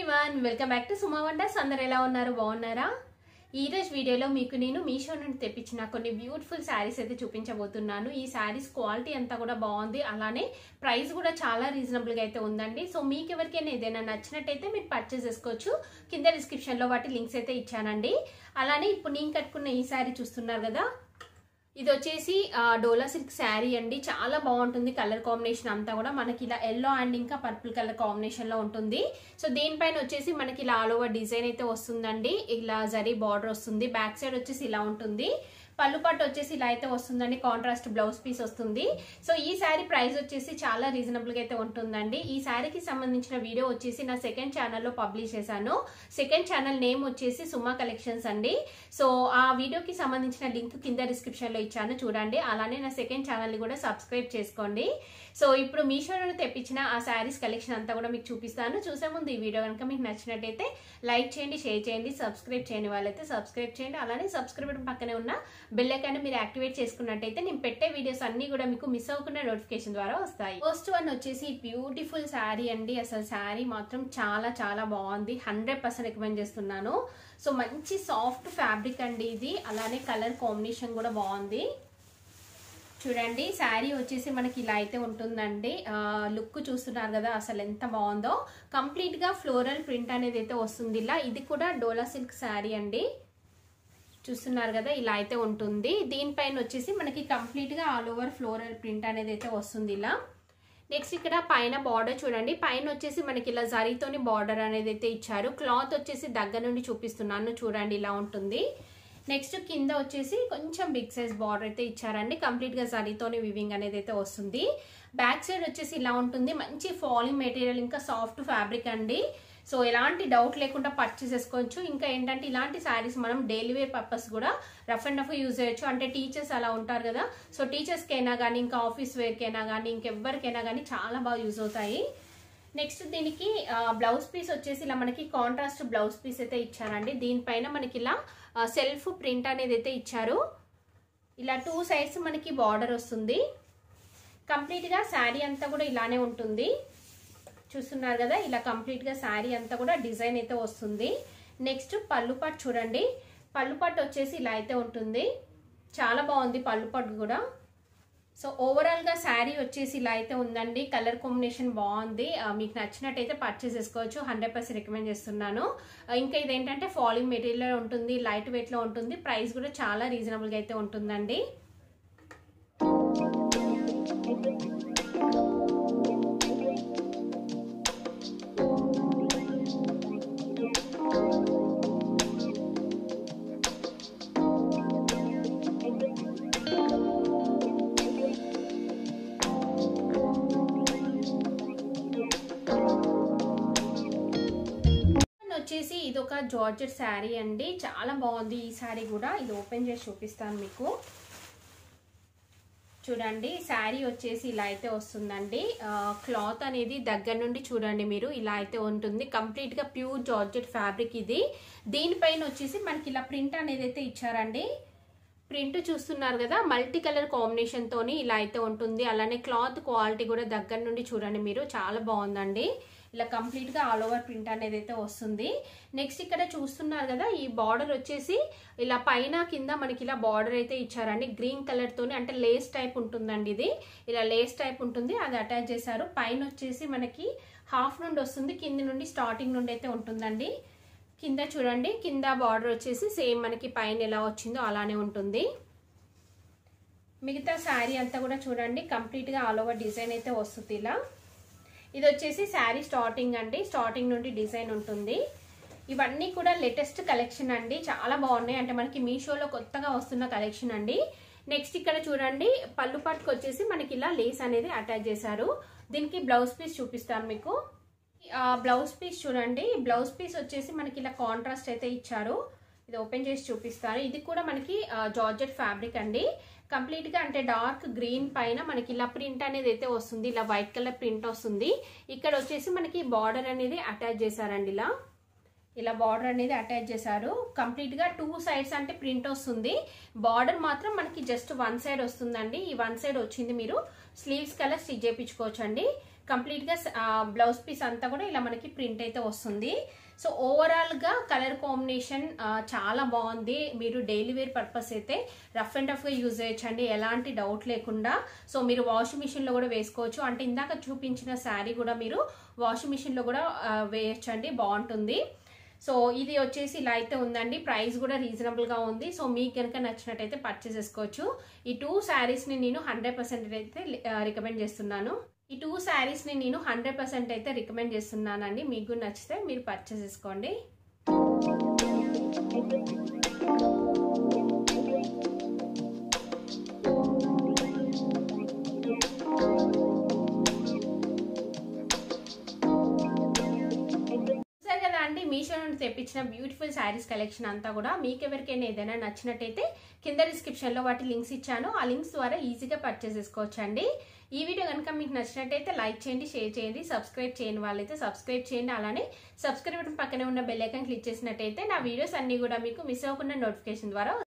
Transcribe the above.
everyone welcome back to Suma wonders అందరు ఎలా ఉన్నారు బాగున్నారా ఈ రోజు వీడియోలో మీకు నేను మీషో నుండి తెప్పించిన కొన్ని బ్యూటిఫుల్ శారీస్ అయితే చూపించబోతున్నాను ఈ శారీస్ క్వాలిటీ అంతా కూడా బాగుంది అలానే ప్రైస్ కూడా చాలా రీజనబుల్ గా అయితే ఉందండి సో మీకు ఎవరికైనా ఏదైనా నచ్చినట్టయితే మీరు పర్చేస్ చేసుకోవచ్చు కింద డిస్క్రిప్షన్ లో వాటి లింక్స్ అయితే ఇచ్చానండి అలానే ఇప్పుడు నేను కట్టుకున్న ఈ శారీ చూస్తున్నారు కదా ఇది వచ్చేసి ఆ, డోలా సిల్క్ శారీ అండి చాలా బాగుంటుంది కలర్ కాంబినేషన్ అంతా కూడా మనకి ఇలా ఎల్లో అండ్ ఇంకా పర్పుల్ కలర్ కాంబినేషన్ లో ఉంటుంది సో దీనిపైన వచ్చేసి మనకి ఇలా ఆల్ ఓవర్ డిజైన్ అయితే వస్తుందండి ఇలా జరీ బార్డర్ వస్తుంది బ్యాక్ సైడ్ వచ్చేసి ఇలా ఉంటుంది పళ్ళు పట్టు వచ్చేసి ఇలా అయితే వస్తుందండి కాంట్రాస్ట్ బ్లౌజ్ పీస్ వస్తుంది సో ఈ శారీ ప్రైస్ వచ్చేసి చాలా రీజనబుల్ గా అయితే ఉంటుందండి ఈ శారీకి సంబంధించిన వీడియో వచ్చేసి నా సెకండ్ ఛానల్లో పబ్లిష్ చేశాను సెకండ్ ఛానల్ నేమ్ వచ్చేసి సుమా కలెక్షన్స్ అండి సో ఆ వీడియోకి సంబంధించిన లింక్ కింద డిస్క్రిప్షన్ లో ఇచ్చాను చూడండి అలానే నా సెకండ్ ఛానల్ ని కూడా సబ్స్క్రైబ్ చేసుకోండి సో ఇప్పుడు మీషో నుండి తెప్పించిన ఆ శారీస్ కలెక్షన్ అంతా కూడా మీకు చూపిస్తాను చూసే ముందు ఈ వీడియో కనుక మీకు నచ్చినట్టయితే లైక్ చేయండి షేర్ చేయండి సబ్స్క్రైబ్ చేయని వాళ్ళైతే సబ్స్క్రైబ్ చేయండి అలానే సబ్స్క్రైబ్ బటన్ పక్కనే ఉన్న బెల్ ఐకాన్ మీరు యాక్టివేట్ చేసుకున్నట్టయితే నేను పెట్టే వీడియోస్ అన్ని కూడా మీకు మిస్ అవ్వకుండా నోటిఫికేషన్ ద్వారా వస్తాయి ఫస్ట్ వన్ వచ్చేసి బ్యూటిఫుల్ శారీ అండి అసలు శారీ మాత్రం చాలా చాలా బాగుంది హండ్రెడ్ పర్సెంట్ రికమెండ్ చేస్తున్నాను సో మంచి సాఫ్ట్ ఫ్యాబ్రిక్ అండి ఇది అలానే కలర్ కాంబినేషన్ కూడా బాగుంది చూడండి శారీ వచ్చేసి మనకి ఇలా అయితే ఉంటుందండి లుక్ చూస్తున్నారు కదా అసలు ఎంత బాగుందో కంప్లీట్ గా ఫ్లోరల్ ప్రింట్ అనేది అయితే వస్తుంది ఇలా ఇది కూడా డోలా సిల్క్ శారీ అండి చూస్తున్నారు కదా ఇలా అయితే ఉంటుంది దీనిపైన వచ్చేసి మనకి కంప్లీట్ గా ఆల్ ఓవర్ ఫ్లోరల్ ప్రింట్ అనేది అయితే వస్తుంది ఇలా నెక్స్ట్ ఇక్కడ పైన బార్డర్ చూడండి పైన వచ్చేసి మనకి ఇలా జరీతోని బార్డర్ అనేది అయితే ఇచ్చారు క్లాత్ వచ్చేసి దగ్గర నుండి చూపిస్తున్నాను చూడండి ఇలా ఉంటుంది నెక్స్ట్ కింద వచ్చేసి కొంచెం బిగ్ సైజ్ బార్డర్ అయితే ఇచ్చారండి కంప్లీట్ గా జరీతోని వివింగ్ అనేది అయితే వస్తుంది బ్యాక్ సైడ్ వచ్చేసి ఇలా ఉంటుంది మంచి ఫాలింగ్ మెటీరియల్ ఇంకా సాఫ్ట్ ఫ్యాబ్రిక్ అండి సో ఎలాంటి డౌట్ లేకుండా పర్చేస్ చేసుకోవచ్చు ఇంకా ఏంటంటే ఇలాంటి శారీస్ మనం డైలీ వేర్ పర్పస్ కూడా రఫ్ అండ్ రఫ్ యూజ్ చేయొచ్చు అంటే టీచర్స్ అలా ఉంటారు కదా సో టీచర్స్కైనా కానీ ఇంకా ఆఫీస్ వేర్కైనా కానీ ఇంకెవ్వరికైనా కానీ చాలా బాగా యూజ్ అవుతాయి నెక్స్ట్ దీనికి బ్లౌజ్ పీస్ వచ్చేసి ఇలా మనకి కాంట్రాస్ట్ బ్లౌజ్ పీస్ అయితే ఇచ్చారండి దీనిపైన మనకి ఇలా సెల్ఫ్ ప్రింట్ అనేది అయితే ఇచ్చారు ఇలా టూ సైడ్స్ మనకి బార్డర్ వస్తుంది కంప్లీట్గా శారీ అంతా కూడా ఇలానే ఉంటుంది చూస్తున్నారు కదా ఇలా కంప్లీట్గా శారీ అంతా కూడా డిజైన్ అయితే వస్తుంది నెక్స్ట్ పళ్ళు పట్టు చూడండి పళ్ళు పట్టు వచ్చేసి ఇలా అయితే ఉంటుంది చాలా బాగుంది పళ్ళు పట్టు కూడా సో ఓవరాల్గా శారీ వచ్చేసి ఇలా అయితే ఉందండి కలర్ కాంబినేషన్ బాగుంది మీకు నచ్చినట్టయితే పర్చేస్ చేసుకోవచ్చు హండ్రెడ్ పర్సెంట్ రికమెండ్ చేస్తున్నాను ఇంకా ఇదేంటంటే ఫాలింగ్ మెటీరియల్ ఉంటుంది లైట్ వెయిట్లో ఉంటుంది ప్రైస్ కూడా చాలా రీజనబుల్గా అయితే ఉంటుందండి వచ్చేసి ఇది ఒక జార్జెట్ శారీ అండి చాలా బాగుంది ఈ శారీ కూడా ఇది ఓపెన్ చేసి చూపిస్తాను మీకు చూడండి శారీ వచ్చేసి ఇలా అయితే వస్తుందండి క్లాత్ అనేది దగ్గర నుండి చూడండి మీరు ఇలా అయితే ఉంటుంది కంప్లీట్ గా ప్యూర్ జార్జెట్ ఫ్యాబ్రిక్ ఇది దీనిపైన వచ్చేసి మనకి ఇలా ప్రింట్ అనేది అయితే ఇచ్చారండి ప్రింట్ చూస్తున్నారు కదా మల్టీ కలర్ కాంబినేషన్ తోని ఇలా అయితే ఉంటుంది అలానే క్లాత్ క్వాలిటీ కూడా దగ్గర నుండి చూడండి మీరు చాలా బాగుందండి ఇలా కంప్లీట్ గా ఆల్ ఓవర్ ప్రింట్ అనేది అయితే వస్తుంది నెక్స్ట్ ఇక్కడ చూస్తున్నారు కదా ఈ బార్డర్ వచ్చేసి ఇలా పైన కింద మనకి ఇలా బార్డర్ అయితే ఇచ్చారండి గ్రీన్ కలర్ తోని అంటే లేస్ టైప్ ఉంటుందండి ఇది ఇలా లేస్ టైప్ ఉంటుంది అది అటాచ్ చేశారు పైన వచ్చేసి మనకి హాఫ్ నుండి వస్తుంది కింది నుండి స్టార్టింగ్ నుండి అయితే ఉంటుందండి కింద చూడండి కింద బార్డర్ వచ్చేసి సేమ్ మనకి పైన ఎలా వచ్చిందో అలానే ఉంటుంది మిగతా శారీ అంతా కూడా చూడండి కంప్లీట్గా ఆల్ ఓవర్ డిజైన్ అయితే వస్తుంది ఇలా ఇది వచ్చేసి శారీ స్టార్టింగ్ అండి స్టార్టింగ్ నుండి డిజైన్ ఉంటుంది ఇవన్నీ కూడా లేటెస్ట్ కలెక్షన్ అండి చాలా బాగున్నాయి అంటే మనకి మీషోలో కొత్తగా వస్తున్న కలెక్షన్ అండి నెక్స్ట్ ఇక్కడ చూడండి పళ్ళు పట్టుకు వచ్చేసి మనకి ఇలా లేస్ అనేది అటాచ్ చేశారు దీనికి బ్లౌజ్ పీస్ చూపిస్తాను మీకు బ్లౌజ్ పీస్ చూడండి బ్లౌజ్ పీస్ వచ్చేసి మనకి ఇలా కాంట్రాస్ట్ అయితే ఇచ్చారు ఇది ఓపెన్ చేసి చూపిస్తాను ఇది కూడా మనకి జార్జెట్ ఫ్యాబ్రిక్ అండి కంప్లీట్ గా అంటే డార్క్ గ్రీన్ పైన మనకి ఇలా ప్రింట్ అనేది అయితే వస్తుంది ఇలా వైట్ కలర్ ప్రింట్ వస్తుంది ఇక్కడ వచ్చేసి మనకి బార్డర్ అనేది అటాచ్ చేశారండి ఇలా ఇలా బార్డర్ అనేది అటాచ్ చేశారు కంప్లీట్ గా టూ సైడ్స్ అంటే ప్రింట్ వస్తుంది బార్డర్ మాత్రం మనకి జస్ట్ వన్ సైడ్ వస్తుందండి ఈ వన్ సైడ్ వచ్చింది మీరు స్లీవ్స్ కలర్ స్టిచ్ చేయించుకోవచ్చు అండి కంప్లీట్గా బ్లౌజ్ పీస్ అంతా కూడా ఇలా మనకి ప్రింట్ అయితే వస్తుంది సో ఓవరాల్గా కలర్ కాంబినేషన్ చాలా బాగుంది మీరు డైలీ వేర్ పర్పస్ అయితే రఫ్ అండ్ రఫ్గా యూజ్ చేయొచ్చండి ఎలాంటి డౌట్ లేకుండా సో మీరు వాషింగ్ మిషన్లో కూడా వేసుకోవచ్చు అంటే ఇందాక చూపించిన శారీ కూడా మీరు వాషింగ్ మిషన్లో కూడా వేయచ్చండి బాగుంటుంది సో ఇది వచ్చేసి ఇలా అయితే ఉందండి ప్రైస్ కూడా రీజనబుల్గా ఉంది సో మీకు కనుక నచ్చినట్టయితే పర్చేస్ చేసుకోవచ్చు ఈ టూ శారీస్ని నేను హండ్రెడ్ పర్సెంట్ అయితే రికమెండ్ చేస్తున్నాను ఈ టూ శారీస్ని నేను హండ్రెడ్ పర్సెంట్ అయితే రికమెండ్ చేస్తున్నానండి మీకు నచ్చితే మీరు పర్చేస్ చేసుకోండి చూసారు కదా అండి మీషో నుండి తెప్పించిన బ్యూటిఫుల్ శారీస్ కలెక్షన్ అంతా కూడా మీకు ఎవరికైనా ఏదైనా నచ్చినట్టయితే కింద డిస్క్రిప్షన్లో వాటి లింక్స్ ఇచ్చాను ఆ లింక్స్ ద్వారా ఈజీగా పర్చేస్ చేసుకోవచ్చు అండి ఈ వీడియో కనుక మీకు నచ్చినట్టయితే లైక్ చేయండి షేర్ చేయండి సబ్స్క్రైబ్ చేయని వాళ్ళైతే సబ్స్క్రైబ్ చేయండి అలానే సబ్స్క్రైబ్ బటన్ పక్కనే ఉన్న బెల్ ఐకాన్ క్లిక్ చేసినట్టయితే నా వీడియోస్ అన్ని కూడా మీకు మిస్ అవ్వకుండా నోటిఫికేషన్ ద్వారా